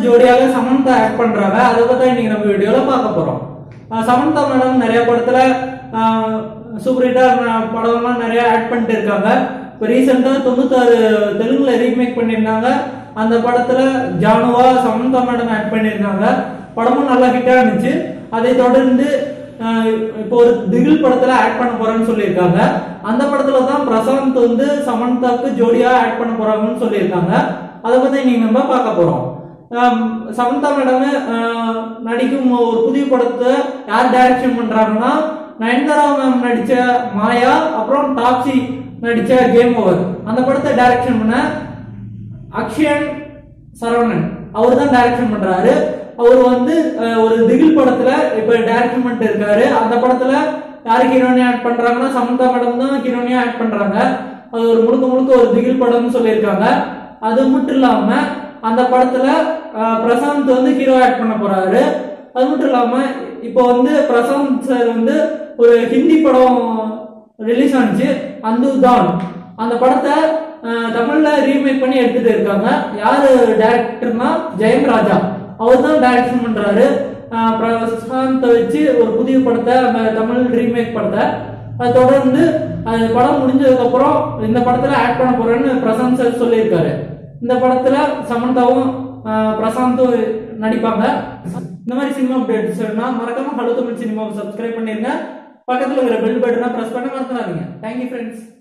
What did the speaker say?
ஜோடியாக சமந்தா ஆக்ட் பண்றாங்க அதை பத்தி இன்னைக்கு நம்ம வீடியோல பார்க்க போறோம் அஹ் சமந்தா மேடம் நிறைய படத்துல சூப்பர் ஹிட்டா படம்லாம் நிறைய ஆக்ட் பண்ணிட்டு இருக்காங்க இப்போ ரீசெண்டா தொண்ணூத்தாறு தெலுங்குல ரீமேக் பண்ணியிருந்தாங்க அந்த படத்துல ஜானுவா சமந்தா மேடம் ஆக்ட் பண்ணியிருந்தாங்க படமும் நல்லா ஹிட்டா இருந்துச்சு அதை தொடர்ந்து அஹ் இப்போ ஒரு திகில் படத்துல ஆக்ட் பண்ண போறேன்னு சொல்லியிருக்காங்க அந்த படத்துல தான் பிரசாந்த் வந்து சமந்தாக்கு ஜோடியா ஆக்ட் பண்ண போறாங்கன்னு சொல்லியிருக்காங்க அதை பத்தி நீங்க நம்ம பார்க்க போறோம் ஆம், சமந்தா மேடம் நடிக்கும் ஒரு புதிய படத்தை யார் டைரக்ஷன் பண்றாங்கன்னா நயன்தாரா மேம் நடிச்ச மாயா அப்புறம் டாப்ஸி நடிச்ச கேம் ஓவர் அந்த படத்தை டைரக்ஷன் பண்ண அக்ஷயன் சரவணன் அவர் தான் டைரக்ஷன் பண்றாரு அவர் வந்து அஹ், ஒரு திகில் படத்துல இப்ப டைரக்ஷன் பண்ணிட்டு இருக்காரு அந்த படத்துல யாரு ஹீரோனியா ஆட் பண்றாங்கன்னா சமந்தா மேடம் தான் ஹீரோனியா ஆட் பண்றாங்க அது ஒரு முழுக்க முழுக்க ஒரு திகில் படம்னு சொல்லியிருக்காங்க அது மட்டும் இல்லாம அந்த படத்துல அஹ், பிரசாந்த் வந்து ஹீரோ ஆட் பண்ண போறாரு அது மட்டும் இல்லாம இப்போ வந்து பிரசாந்த் சார் வந்து ஒரு ஹிந்தி படம் ரிலீஸ் ஆனிச்சு அந்து தான் அந்த படத்தை அஹ், தமிழ்ல ரீமேக் பண்ணி எடுத்துட்டு இருக்காங்க யாரு டைரக்டர்னா ஜெயம் ராஜா அவர் தான் டைரக்ஷன் பண்றாரு அஹ், பிரசாந்தை வச்சு ஒரு புதிய படத்தை அந்த தமிழ் ரீமேக் படத்தை அது தொடர்ந்து அந்த படம் முடிஞ்சதுக்கு அப்புறம் இந்த படத்துல ஆட் பண்ண போறேன்னு பிரசாந்த் சார் சொல்லியிருக்காரு இந்த படத்துல சமந்தாவும் அஹ், பிரசாந்தும் நடிப்பாங்க இந்த மாதிரி சினிமா அப்டேட்ஸ் மறக்காம ஹலோ தமிழ் சினிமாவை சப்ஸ்கிரைப் பண்ணிருங்க பக்கத்துல இருக்கிற பெல் பட்டனை பிரஸ் பண்ண மறந்துடாதீங்க தேங்க்யூ ஃப்ரெண்ட்ஸ்